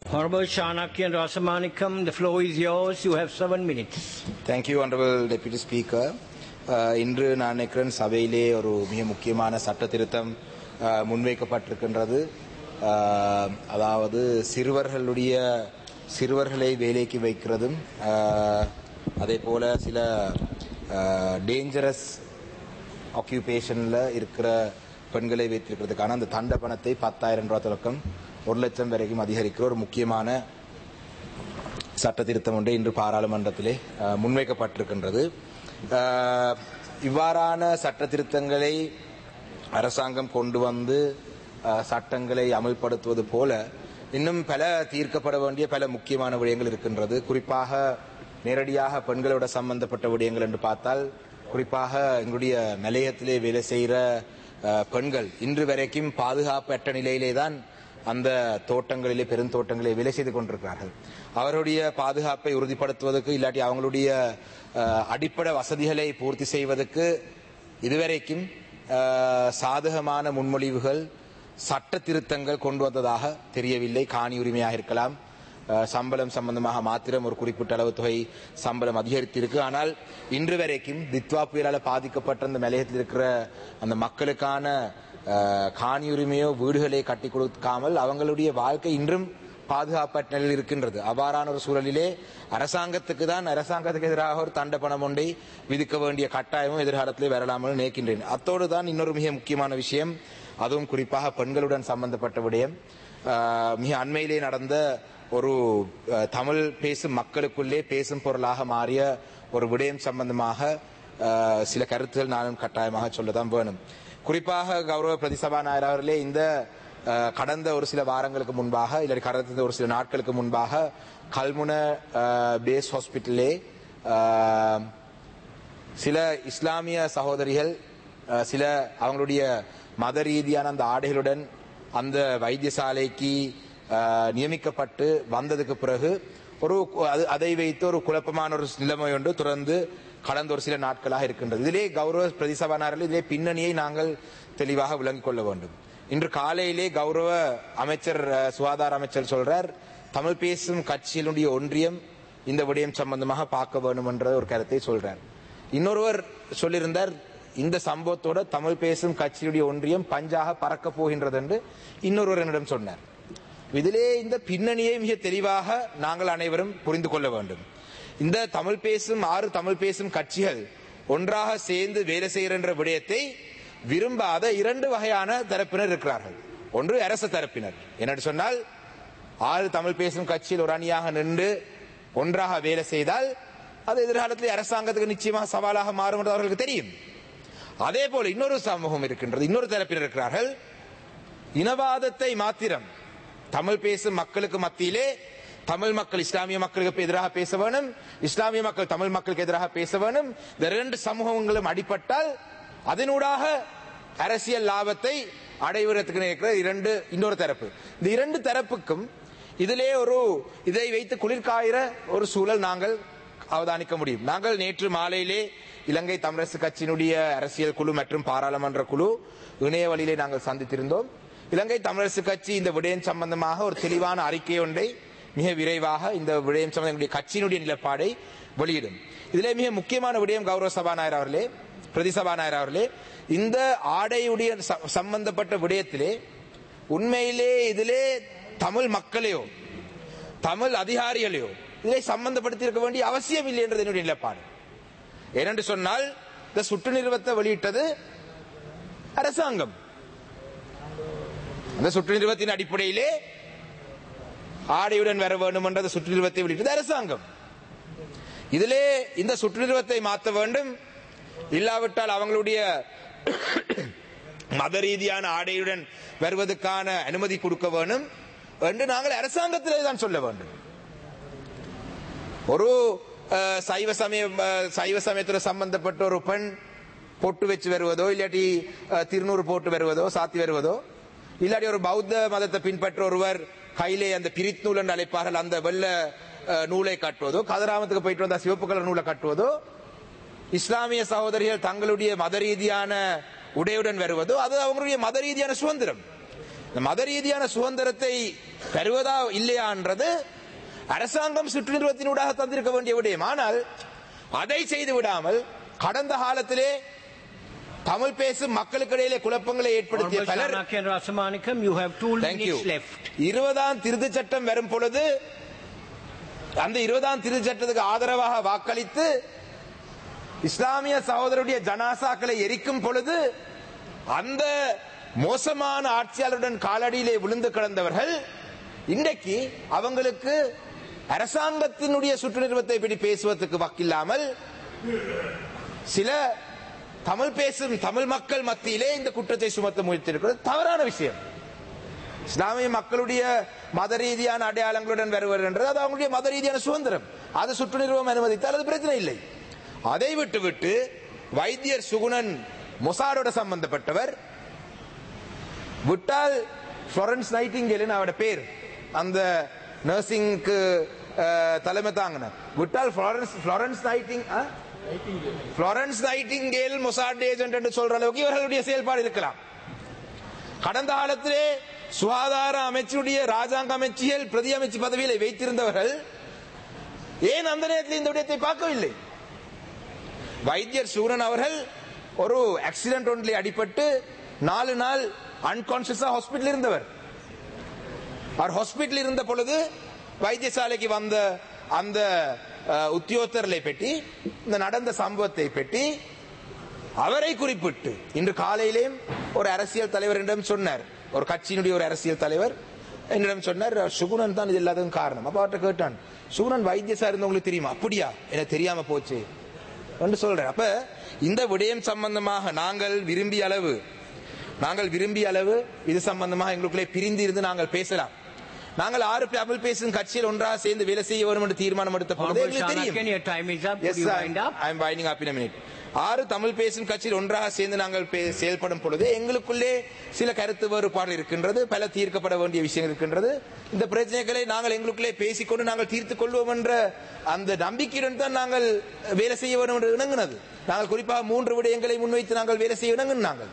Honorable Shanaki and Rasamanikam, the floor is yours. You have seven minutes. Thank you honorable deputy speaker இன்று நான் நினைக்கிறேன் சபையிலே ஒரு மிக முக்கியமான சட்ட திருத்தம் அஹ், முன்வைக்கப்பட்டிருக்கின்றது அஹ், அதாவது சிறுவர்களுடைய சிறுவர்களை வேலைக்கு வைக்கிறதும் அஹ், அதே போல சில டேஞ்சரஸ் ஆக்கியூபேஷனில் இருக்கிற பெண்களை வைத்திருக்கிறதுக்கான அந்த தண்ட பணத்தை பத்தாயிரம் ரூபாய் தொடக்கம் ஒரு லட்சம் வரைக்கும் அதிகரிக்கிற ஒரு முக்கியமான சட்ட திருத்தம் ஒன்று இன்று பாராளுமன்றத்திலே அஹ், முன்வைக்கப்பட்டிருக்கின்றது அஹ், இவ்வாறான சட்ட திருத்தங்களை அரசாங்கம் கொண்டு வந்து அஹ், சட்டங்களை அமல்படுத்துவது போல இன்னும் பல தீர்க்கப்பட வேண்டிய பல முக்கியமான விடயங்கள் இருக்கின்றது குறிப்பாக நேரடியாக பெண்களோட சம்பந்தப்பட்ட விடயங்கள் என்று பார்த்தால் குறிப்பாக எங்களுடைய நிலையத்திலே வேலை செய்கிற அஹ், பெண்கள் இன்று வரைக்கும் பாதுகாப்பற்ற நிலையிலே தான் அந்த தோட்டங்களிலே பெருந்தோட்டங்களிலே வேலை செய்து கொண்டிருக்கிறார்கள் அவருடைய பாதுகாப்பை உறுதிப்படுத்துவதற்கு இல்லாட்டி அவங்களுடைய அஹ், அடிப்படை வசதிகளை பூர்த்தி செய்வதற்கு இதுவரைக்கும் அஹ், சாதகமான முன்மொழிவுகள் சட்ட திருத்தங்கள் கொண்டு வந்ததாக தெரியவில்லை காணி உரிமையாக இருக்கலாம் அஹ், சம்பளம் சம்பந்தமாக மாத்திரம் ஒரு குறிப்பிட்ட அளவு தொகை சம்பளம் அதிகரித்திருக்கு ஆனால் இன்று வரைக்கும் தித்வா புயலால் பாதிக்கப்பட்ட அந்த நிலையத்தில் இருக்கிற அந்த மக்களுக்கான அஹ், காணி உரிமையோ வீடுகளை கட்டி கொடுக்காமல் அவங்களுடைய வாழ்க்கை இன்றும் பாதுகாப்பற்ற நிலையில் இருக்கின்றது அவ்வாறான ஒரு சூழலிலே அரசாங்கத்துக்கு தான் அரசாங்கத்துக்கு எதிராக ஒரு தண்ட பணம் ஒன்றை விதிக்க வேண்டிய கட்டாயமும் எதிர்காலத்திலே வரலாமல் நினைக்கின்றேன் அத்தோடு தான் இன்னொரு மிக முக்கியமான விஷயம் அதுவும் குறிப்பாக பெண்களுடன் சம்பந்தப்பட்ட விடயம் அஹ், மிக அண்மையிலே நடந்த ஒரு அஹ், தமிழ் பேசும் மக்களுக்குள்ளே பேசும் பொருளாக மாறிய ஒரு விடயம் சம்பந்தமாக அஹ், சில கருத்துகள் நானும் கட்டாயமாக சொல்லத்தான் வேணும் குறிப்பாக கௌரவ பிரதிசபா நாயர் அவர்களே இந்த அஹ், கடந்த ஒரு சில வாரங்களுக்கு முன்பாக இல்லை கடந்த ஒரு சில நாட்களுக்கு முன்பாக கல்முன அஹ், பேஸ் ஹாஸ்பிட்டலே அஹ், சில இஸ்லாமிய சகோதரிகள் அஹ், சில அவங்களுடைய மத ரீதியான அந்த ஆடைகளுடன் அந்த வைத்தியசாலைக்கு அஹ், நியமிக்கப்பட்டு வந்ததுக்கு பிறகு ஒரு கு- அது- அதை வைத்து ஒரு குழப்பமான ஒரு நிலைமை ஒன்று தொடர்ந்து கடந்த ஒரு சில நாட்களாக இருக்கின்றது இதிலே கௌரவ பிரதிசபானார்கள் இதிலே பின்னணியை நாங்கள் தெளிவாக விளங்கிக் கொள்ள வேண்டும் இன்று காலையிலே கௌரவ அமைச்சர் அஹ், சுகாதார அமைச்சர் சொல்றார் தமிழ் பேசும் கட்சியினுடைய ஒன்றியம் இந்த விடயம் சம்பந்தமாக பார்க்க வேண்டும் என்ற ஒரு கருத்தை சொல்றார் இன்னொருவர் சொல்லியிருந்தார் இந்த சம்பவத்தோட தமிழ் பேசும் கட்சியுடைய ஒன்றியம் பஞ்சாக பறக்க போகின்றது என்று இன்னொருவர் என்னிடம் சொன்னார் இதிலே இந்த பின்னணியை மிக தெளிவாக நாங்கள் அனைவரும் புரிந்து கொள்ள வேண்டும் இந்த தமிழ் பேசும் ஆறு தமிழ் பேசும் கட்சிகள் ஒன்றாக சேர்ந்து வேலை செய்கிற விடயத்தை விரும்பாத இரண்டு வகையான தரப்பினர் இருக்கிறார்கள் ஒன்று அரச தரப்பினர் என்னென்னு சொன்னால் ஆறு தமிழ் பேசும் கட்சியில் ஒரு அணியாக நின்று ஒன்றாக வேலை செய்தால் அது எதிர்காலத்தில் அரசாங்கத்துக்கு நிச்சயமாக சவாலாக மாறும் என்று அவர்களுக்கு தெரியும் அதே போல இன்னொரு சமூகம் இருக்கின்றது இன்னொரு தரப்பினர் இருக்கிறார்கள் இனவாதத்தை மாத்திரம் தமிழ் பேசும் மக்களுக்கு மத்தியிலே தமிழ் மக்கள் இஸ்லாமிய மக்களுக்கு எதிராக பேச வேணும் இஸ்லாமிய மக்கள் தமிழ் மக்களுக்கு எதிராக பேச வேணும் இந்த இரண்டு சமூகங்களும் அடிபட்டால் அதனூடாக அரசியல் லாபத்தை அடைவதற்கு நினைக்கிற இரண்டு இன்னொரு தரப்பு இந்த இரண்டு தரப்புக்கும் இதிலே ஒரு இதை வைத்து குளிர்காயிற ஒரு சூழல் நாங்கள் அவதானிக்க முடியும் நாங்கள் நேற்று மாலையிலே இலங்கை தமிழரசு கட்சியினுடைய அரசியல் குழு மற்றும் பாராளுமன்ற குழு இணைய வழியிலே நாங்கள் சந்தித்திருந்தோம் இலங்கை தமிழரசு கட்சி இந்த விடயம் சம்பந்தமாக ஒரு தெளிவான அறிக்கை ஒன்றை மிக விரைவாக இந்த விடயம் சம்பந்தம் எங்களுடைய கட்சியினுடைய நிலப்பாடை வெளியிடும் இதிலே மிக முக்கியமான விடயம் கௌரவ சபாநாயகர் அவர்களே பிரதி சபாநாயகர் அவர்களே இந்த ஆடையுடைய ச- சம்பந்தப்பட்ட விடயத்திலே உண்மையிலே இதிலே தமிழ் மக்களையோ தமிழ் அதிகாரிகளையோ இதை சம்பந்தப்படுத்தி இருக்க வேண்டிய அவசியம் இல்லை என்றது என்னுடைய நிலைப்பாடு ஏனென்று சொன்னால் இந்த சுற்று நிறுவத்தை வெளியிட்டது அரசாங்கம் அந்த சுற்று நிறுவத்தின் அடிப்படையிலே ஆடையுடன் வர வேண்டும் என்ற அந்த சுற்று நிறுவத்தை வெளியிட்டது அரசாங்கம் இதிலே இந்த சுற்று நிறுவத்தை மாற்ற வேண்டும் இல்லாவிட்டால் அவங்களுடைய மத ரீதியான ஆடையுடன் வருவதற்கான அனுமதி கொடுக்க வேண்டும் என்று நாங்கள் அரசாங்கத்திலே தான் சொல்ல வேண்டும் ஒரு அஹ், சைவ சமய அஹ், சைவ சமயத்துல சம்பந்தப்பட்ட ஒரு பெண் பொட்டு வச்சு வருவதோ இல்லாட்டி அஹ், திருநூறு போட்டு வருவதோ சாத்தி வருவதோ இல்லாட்டி ஒரு பௌத்த மதத்தை பின்பற்ற ஒருவர் கையிலே அந்த பிரித் நூல் என்று அழைப்பார்கள் அந்த வெள்ள அஹ், நூலை கட்டுவதோ கதிராமத்துக்கு போயிட்டு வந்த சிவப்பு கலர் நூலை கட்டுவதோ இஸ்லாமிய சகோதரிகள் தங்களுடைய மத ரீதியான உடையுடன் வருவதோ அது அவங்களுடைய மத ரீதியான சுதந்திரம் இந்த மத ரீதியான சுதந்திரத்தை பெறுவதா இல்லையான்றது அரசாங்கம் சுற்று நிறுவத்தினூடாக தந்திருக்க வேண்டிய விடயம் ஆனால் அதை செய்து விடாமல் கடந்த காலத்திலே தமிழ் பேசும் மக்களுக்கு இடையிலே குழப்பங்களை ஏற்படுத்திய Honorable பலர் Shanaki and Rasamanikam, you have two Thank you. minutes left. இருபதாம் திருத்த சட்டம் வரும் பொழுது அந்த இருபதாம் திருத்த சட்டத்துக்கு ஆதரவாக வாக்களித்து இஸ்லாமிய சகோதரருடைய ஜனாசாக்களை எரிக்கும் பொழுது அந்த மோசமான ஆட்சியாளருடன் காலடியிலே விழுந்து கிடந்தவர்கள் இன்றைக்கு அவங்களுக்கு அரசாங்கத்தினுடைய சுற்று நிறுவத்தை பற்றி பேசுவதற்கு வக்கில்லாமல் சில தமிழ் பேசும் தமிழ் மக்கள் மத்தியிலே இந்த குற்றத்தை சுமத்த முயற்சிருக்கிறது தவறான விஷயம் இஸ்லாமிய மக்களுடைய மத ரீதியான அடையாளங்களுடன் வருவது என்றது அது அவங்களுடைய மத ரீதியான சுதந்திரம் அது சுற்று நிறுவனம் அனுமதித்தால் அது பிரச்சனை இல்லை அதை விட்டு விட்டு வைத்தியர் சுகுணன் மொசாடோட சம்பந்தப்பட்டவர் விட்டால் ஃப்ளோரன்ஸ் நைட்டிங்கேல்னு அவரோட பேர் அந்த நர்சிங்க்கு தலைமை தாங்கின விட்டால் Florence Florence Nighting Florence Nightingale Mossad agent என்று சொல்ற அளவுக்கு இவர்களுடைய செயல்பாடு இருக்கலாம் கடந்த காலத்திலே சுகாதார அமைச்சருடைய ராஜாங்க அமைச்சியல் பிரதி அமைச்சு பதவியில வைத்திருந்தவர்கள் ஏன் அந்த நேரத்தில் இந்த விடயத்தை பார்க்கவில்லை வைத்தியர் சூரன் அவர்கள் ஒரு ஆக்சிடென்ட் ஒன்றில் அடிபட்டு நாலு நாள் அன்கான்சியஸா ஹாஸ்பிட்டல் இருந்தவர் அவர் ஹாஸ்பிட்டல் இருந்த பொழுது வைத்தியசாலைக்கு வந்த அந்த அஹ், உத்தியோகத்தர்களை பற்றி இந்த நடந்த சம்பவத்தை பற்றி அவரை குறிப்பிட்டு இன்று காலையிலேயும் ஒரு அரசியல் தலைவர் என்னிடம் சொன்னார் ஒரு கட்சியினுடைய ஒரு அரசியல் தலைவர் என்னிடம் சொன்னார் சுகுணன் தான் இது எல்லாத்துக்கும் காரணம் அப்ப அவர்கிட்ட கேட்டான் சுகுணன் வைத்தியசா இருந்தவங்களுக்கு தெரியுமா அப்படியா எனக்கு தெரியாம போச்சு என்று சொல்றேன் அப்ப இந்த விடயம் சம்பந்தமாக நாங்கள் விரும்பிய அளவு நாங்கள் விரும்பிய அளவு இது சம்பந்தமாக எங்களுக்குள்ளே பிரிந்து இருந்து நாங்கள் பேசலாம் நாங்கள் ஆறு தமிழ் பேசும் கட்சியில் ஒன்றாக சேர்ந்து வேலை செய்ய வேண்டும் என்று தீர்மானம் எடுத்த பொழுது Honorable எங்களுக்கு தெரியும் Shanakan, your time is up. Yes, Could you sir. wind up? I am winding up in a minute. ஆறு தமிழ் பேசும் கட்சியில் ஒன்றாக சேர்ந்து நாங்கள் பே- செயல்படும் பொழுது எங்களுக்குள்ளே சில கருத்து வேறுபாடு இருக்கின்றது பல தீர்க்கப்பட வேண்டிய விஷயம் இருக்கின்றது இந்த பிரச்சனைகளை நாங்கள் எங்களுக்குள்ளே பேசிக்கொண்டு நாங்கள் தீர்த்துக் கொள்வோம் என்ற அந்த நம்பிக்கையுடன் தான் நாங்கள் வேலை செய்ய வேண்டும் என்று இணங்கினது நாங்கள் குறிப்பாக மூன்று விடயங்களை முன்வைத்து நாங்கள் வேலை செய்ய இணங்கினாங்கள்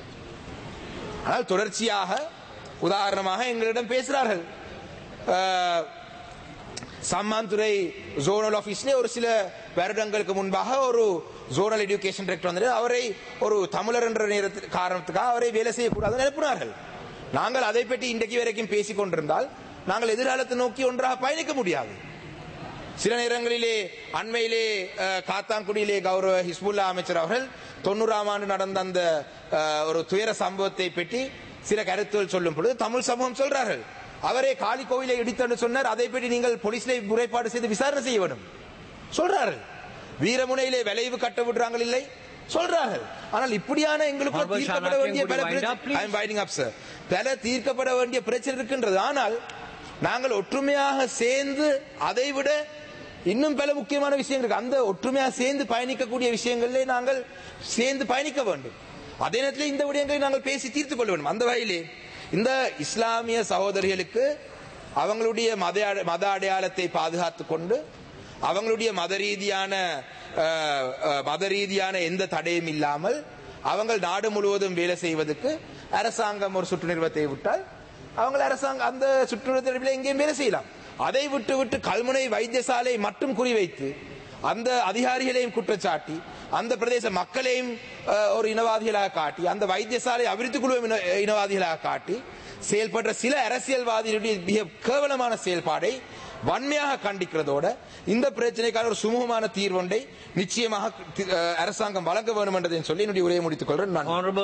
ஆனால் தொடர்ச்சியாக உதாரணமாக எங்களிடம் பேசுகிறார்கள் அஹ், சம்மாந்துறை ஜோனல் ஆபீஸ்ல ஒரு சில வருடங்களுக்கு முன்பாக ஒரு ஜோனல் எஜுகேஷன் டைரக்டர் வந்து அவரை ஒரு தமிழர் என்ற நேரத்து காரணத்துக்காக அவரை வேலை செய்யக்கூடாதுன்னு அனுப்பினார்கள் நாங்கள் அதை பற்றி இன்றைக்கு வரைக்கும் பேசிக் கொண்டிருந்தால் நாங்கள் எதிர்காலத்தை நோக்கி ஒன்றாக பயணிக்க முடியாது சில நேரங்களிலே அண்மையிலே அஹ், காத்தான்குடியிலே கௌரவ ஹிஸ்புல்லா அமைச்சர் அவர்கள் தொண்ணூறாம் ஆண்டு நடந்த அந்த அஹ், ஒரு துயர சம்பவத்தை பற்றி சில கருத்துகள் சொல்லும் பொழுது தமிழ் சமூகம் சொல்றார்கள் அவரே காளி கோவிலை இடித்தன்னு சொன்னார் அதை பற்றி நீங்கள் போலீஸ்ல முறைப்பாடு செய்து விசாரணை செய்ய வேண்டும் சொல்றார்கள் வீரமுனையிலே விளைவு கட்ட விடுறாங்க இல்லை சொல்றார்கள் ஆனால் இப்படியான எங்களுக்கு Honorable தீர்க்கப்பட Shanakian, வேண்டிய could பல you wind up, பிரச்சனை please? I am winding up, sir. பல தீர்க்கப்பட வேண்டிய பிரச்சனை இருக்கின்றது ஆனால் நாங்கள் ஒற்றுமையாக சேர்ந்து அதை விட இன்னும் பல முக்கியமான விஷயங்கள் இருக்கு அந்த ஒற்றுமையாக சேர்ந்து பயணிக்கக்கூடிய விஷயங்களிலே நாங்கள் சேர்ந்து பயணிக்க வேண்டும் அதே நேரத்தில் இந்த விடயங்களை நாங்கள் பேசி தீர்த்துக் கொள்ள வேண்டும் அந்த வகையிலே இந்த இஸ்லாமிய சகோதரிகளுக்கு அவங்களுடைய மத அட- மத அடையாளத்தை பாதுகாத்துக் கொண்டு அவங்களுடைய மத ரீதியான அஹ், அஹ், மத ரீதியான எந்த தடையும் இல்லாமல் அவங்க நாடு முழுவதும் வேலை செய்வதற்கு அரசாங்கம் ஒரு சுற்று நிறுவத்தை விட்டால் அவங்க அரசாங்கம் அந்த சுற்று நிறுவனத்தில் எங்கேயும் வேலை செய்யலாம் அதை விட்டு விட்டு கல்முனை வைத்தியசாலை மட்டும் குறிவைத்து அந்த அதிகாரிகளையும் குற்றச்சாட்டி அந்த பிரதேச மக்களையும் அஹ், ஒரு இனவாதிகளாக காட்டி அந்த வைத்தியசாலை அபிவிருத்தி குழுவும் இன- இனவாதிகளாக காட்டி செயல்படுற சில அரசியல்வாதிகளுடைய மிக கேவலமான செயல்பாடை வன்மையாக கண்டிக்கிறதோட இந்த பிரச்சனைக்கான ஒரு சுமூகமான தீர்வொன்றை நிச்சயமாக அஹ், அரசாங்கம் வழங்க வேண்டும் என்றதை சொல்லி என்னுடைய உரையை முடித்துக் கொள்றேன் நான் Honorable